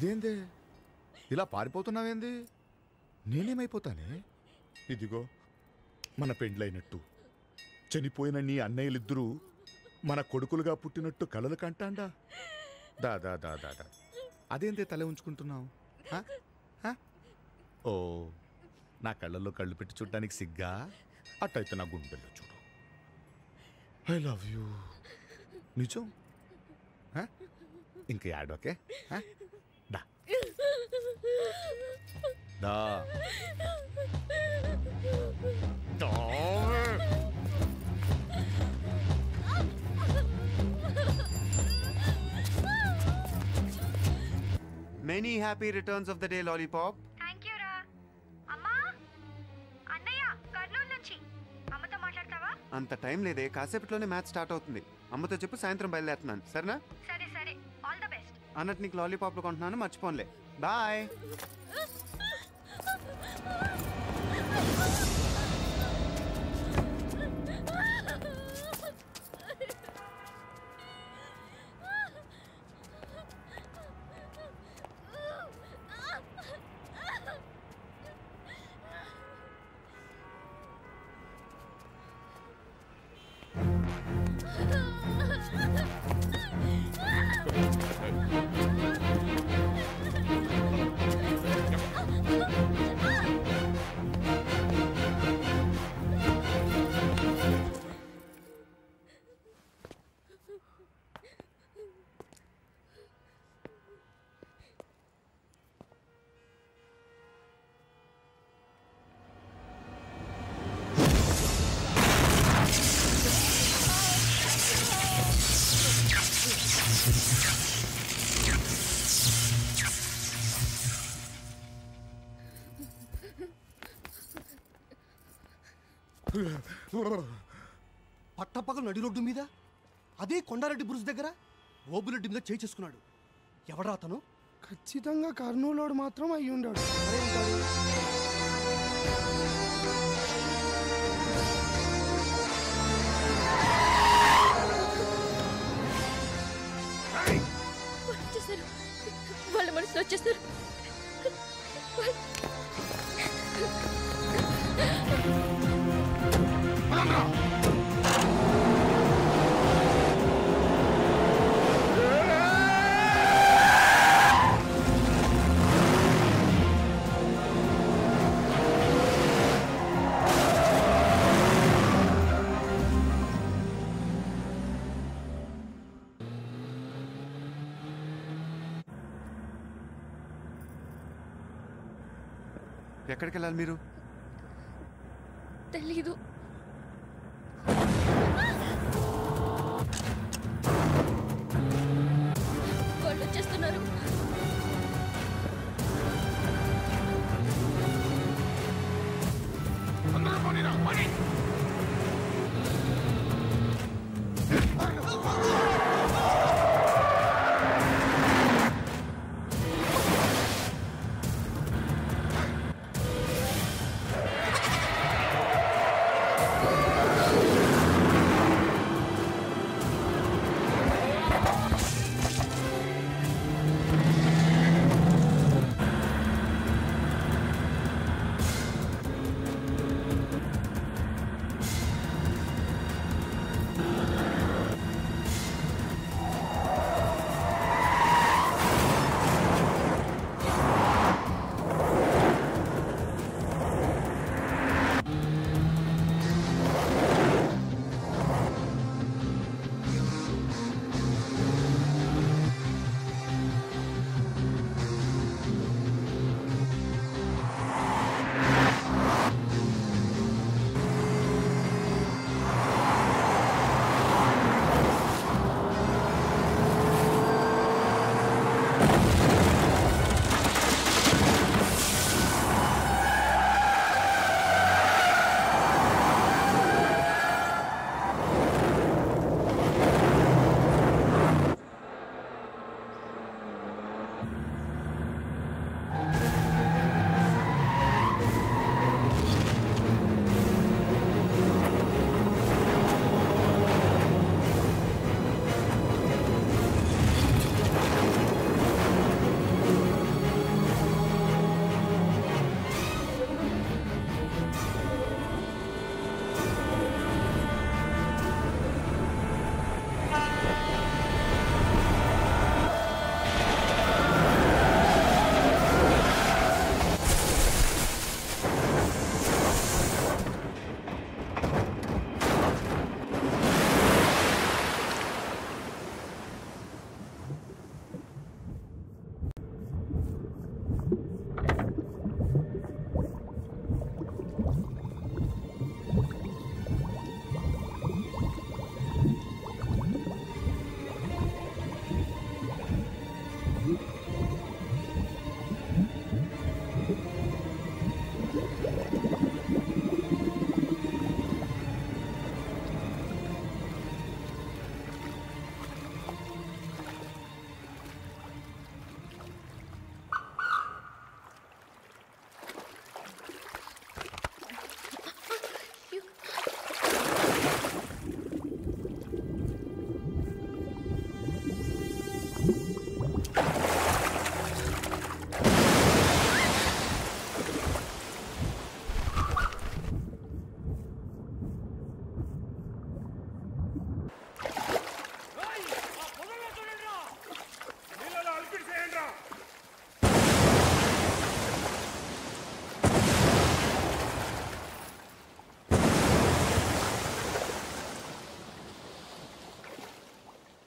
ఇదేందే ఇలా పారిపోతున్నావేంది నేనేమైపోతానే ఇదిగో మన పెండ్లైనట్టు చనిపోయిన నీ అన్నయ్యలిద్దరూ మన కొడుకులుగా పుట్టినట్టు కలలు కంటాండా దా దా దా దా దా అదేందే తల ఉంచుకుంటున్నావు హ? హ? ఓ నా కళ్ళల్లో కళ్ళు పెట్టి చూడడానికి సిగ్గా అట్టయితే నా గుండెల్లో చూడు ఐ లవ్ యూ నిజం హ? ఇంక యాడ్ ఓకే హ? దా దా దా. Many happy returns of the day lollipop thank you రా అమ్మా అన్నయ్య కర్నూలు నుంచి అమ్మతో మాట్లాడతావా అంత టైం లేదే కాసేపట్లోనే మ్యాచ్ స్టార్ట్ అవుతుంది అమ్మతో చెప్పు సాయంత్రం బయలుదేరుతున్నాను సరేనా సరే సరే ఆల్ ద బెస్ట్ అన్నట్టు నీకు లాలీపాప్లు కొంటున్నాను మర్చిపోన్లే బాయ్ పట్టపగలు నడి రోడ్డు మీద అదే కొండారెడ్డి బ్రుజ్ దగ్గర ఓబులెడ్డి మీద చేయి చేసుకున్నాడు ఎవడా అతను ఖచ్చితంగా కర్నూలోడు మాత్రం అయి ఉండాడు వచ్చేసారు వాళ్ళ మనసులో వచ్చేసారు ఎక్కడికి వెళ్ళాలి మీరు తెలీదు వాళ్ళు వచ్చేస్తున్నారు ఆ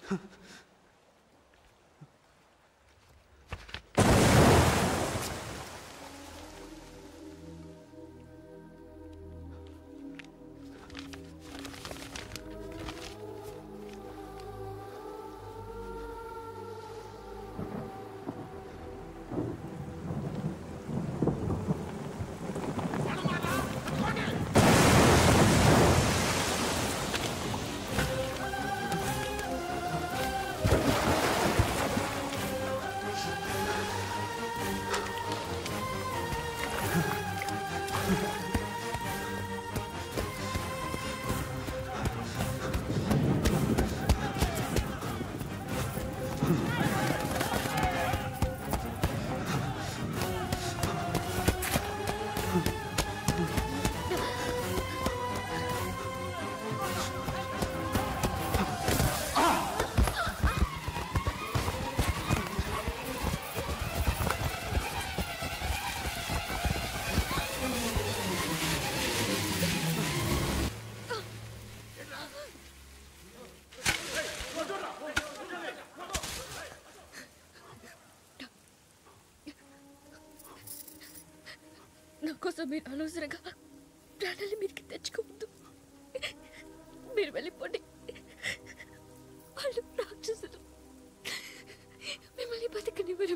నా కోసం మీరు అనవసరంగా ప్రాణాలు మీదకి తెచ్చుకోవద్దు మీరు వెళ్ళిపోండి వాళ్ళు రాక్షసులు మిమ్మల్ని బతకనివ్వరు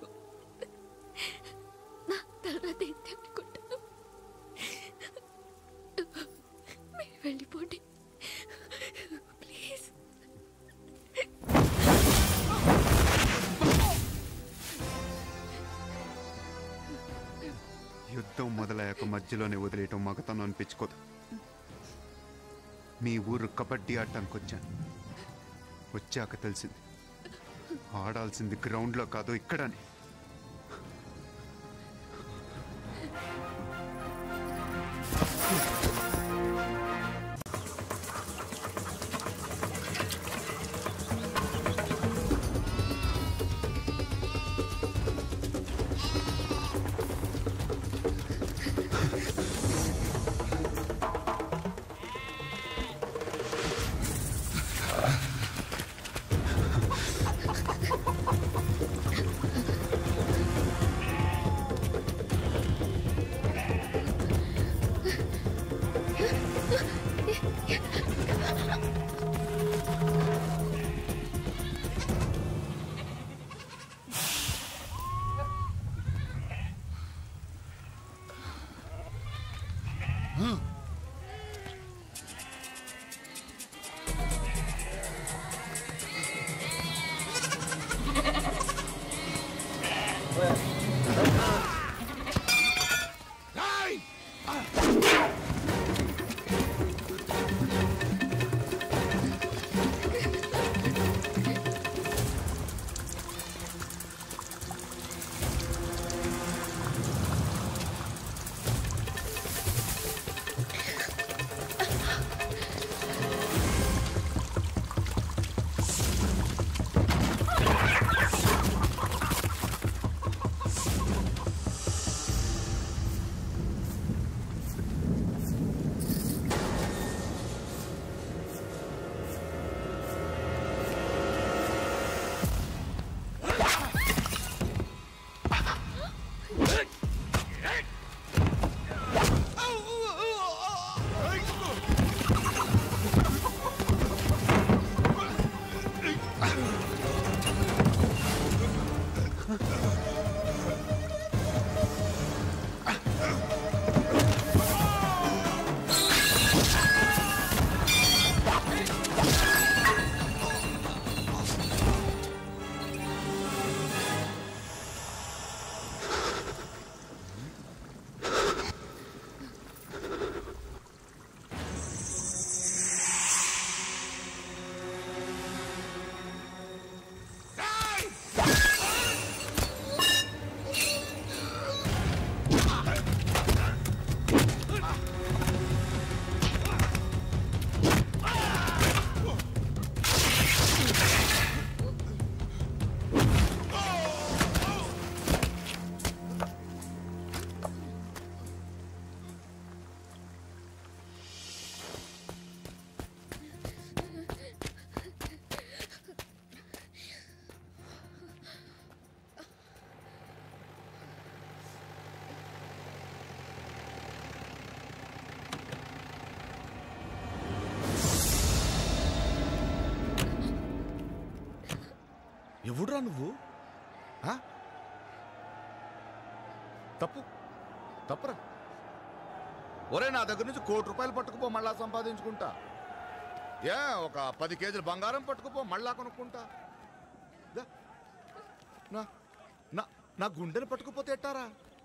నా తర్వాత ఏంటి అనుకుంటాను మీరు వెళ్ళిపోండి ప్లీజ్ యుద్ధం మొదలయ్యాక మధ్యలోనే వదిలేయటం మగతనం అనిపించుకోదు మీ ఊరు కబడ్డీ ఆడటానికి వచ్చాను వచ్చాక తెలిసింది ఆడాల్సింది గ్రౌండ్లో కాదు ఇక్కడని ఎవడురా నువ్వు ఆ? తప్పు తప్పురా ఒరే నా దగ్గర నుంచి కోటి రూపాయలు పట్టుకుపో మళ్ళా సంపాదించుకుంటా ఏ ఒక పది కేజీలు బంగారం పట్టుకుపో మళ్ళా కొనుక్కుంటా దా. నా నా నా గుండెని పట్టుకుపోతే ఎట్టారా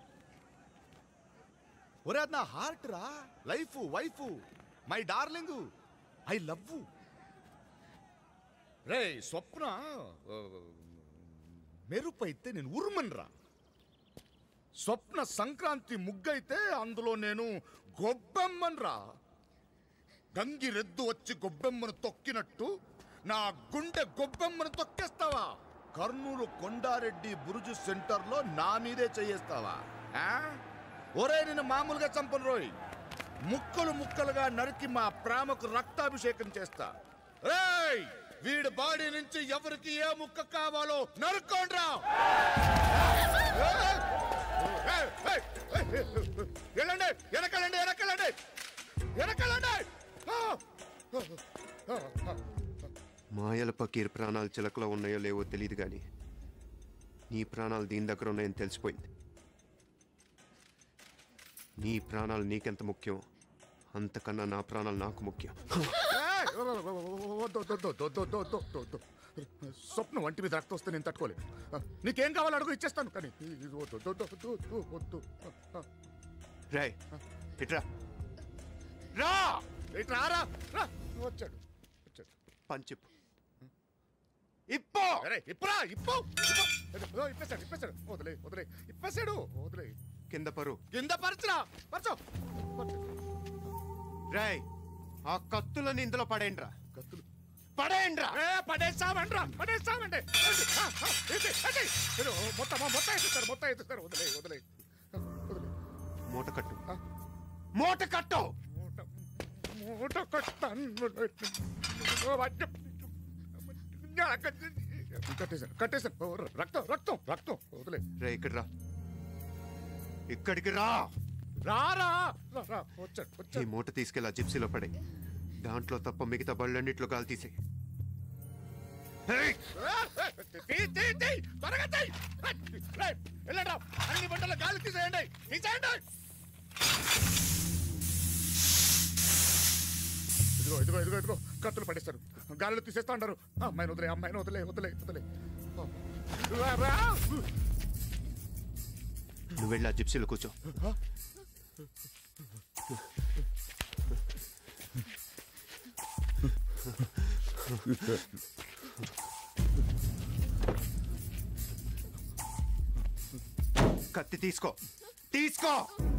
ఒరే అది నా హార్ట్ రా life wife my darling I love రే స్వప్న ఆ, మెరుపు అయితే నేను ఉరుమన్రా స్వప్న సంక్రాంతి ముగ్గైతే అందులో నేను గొబ్బెమ్మన్రా గంగిరెద్దు వచ్చి గొబ్బెమ్మను తొక్కినట్టు నా గుండె గొబ్బెమ్మను తొక్కేస్తావా కర్నూలు కొండారెడ్డి బురుజు సెంటర్లో నా మీదే చేయేస్తావా ఆ? ఒరే నేను మామూలుగా చంపను రోయ్ ముక్కలు ముక్కలుగా నరికి మా ప్రేమకు రక్తాభిషేకం చేస్తా రేయ్ వీడి బాడీ నుంచి ఎవరికి ఏ ముక్క కావాలో నరుక్కోండ్రా ఏయ్! ఏయ్! ఏయ్! ఏయ్! వెళ్ళండి వెనకాలండి వెనకాలండి వెనకాలండి ఆ! ఆ! ఆ! మాయల పకీర్ ప్రాణాలు చిలకలో ఉన్నాయో లేవో తెలియదు కానీ నీ ప్రాణాలు దీని దగ్గర ఉన్నాయని తెలిసిపోయింది నీ ప్రాణాలు నీకెంత ముఖ్యం అంతకన్నా నా ప్రాణాలు నాకు ముఖ్యం ఏయ్! వద్దు, వద్దు, వద్దు, వద్దు, వద్దు, వద్దు, వద్దు, వద్దు. స్వప్న వంటి మీద రక్తం వస్తే నేను తట్టుకోలేను నీకేం కావాలో అడుగు ఇచ్చేస్తాను కానీ ఇది వద్దు, వద్దు, వద్దు, వద్దు, వద్దు. రాయ్ ఇట్రా రా ఇటు రారా రా వచ్చాడు వచ్చాడు పంచిప్పు ఇప్పో అరే ఇప్పురా ఇప్పు ఇప్పు. ఇప్పేశాడు ఇప్పేశాడు వదిలే వదిలే ఇప్పేశాడు వదిలే కింద పరు కింద పరచురా పరచు రాయ్ ఆ కత్తులని ఇందులో పడేయండిరా కత్తులు పడేయండిరా ఏ పడేసామండ్రా పడేసామండి ఆ, ఆ, ఏంటి, ఏంటి? మీరు మొత్తం మొత్తం ఎత్తుతారు మొత్తం ఎత్తుతారు వదిలే వదిలే వదిలే మూట కట్టు ఆ. మూట కట్టు మూట మూట కట్టాను కట్టేశాను కట్టేశాను ఓ, రక్తం రక్తం రక్తం వదిలే రే ఇక్కడ రా ఇక్కడికి రా రారా రా, రా వచ్చాడు ఈ వచ్చాడు మూట తీసుకెళ్ళి ఆ జిప్సీలో పడే దాంట్లో తప్ప మిగతా బళ్ళన్నిట్లో గాలి తీసే తీ, తీ, తీ, త్వరగా తీ. రేయ్, వెళ్ళండ్రా. అన్ని బండలు గాలి తీసేయండి తీసేయండి ఇదిగో ఇదిగో ఇదిగో ఇదిగో కత్తులు పడేస్తారు గాలిలో తీసేస్తా అంటారు అమ్మాయిని వదిలే అమ్మాయిని వదిలే వదిలే వదిలే రా, రా. నువ్వు వెళ్ళి ఆ జిప్సీలో కూర్చో కత్తి తీసుకో తీసుకో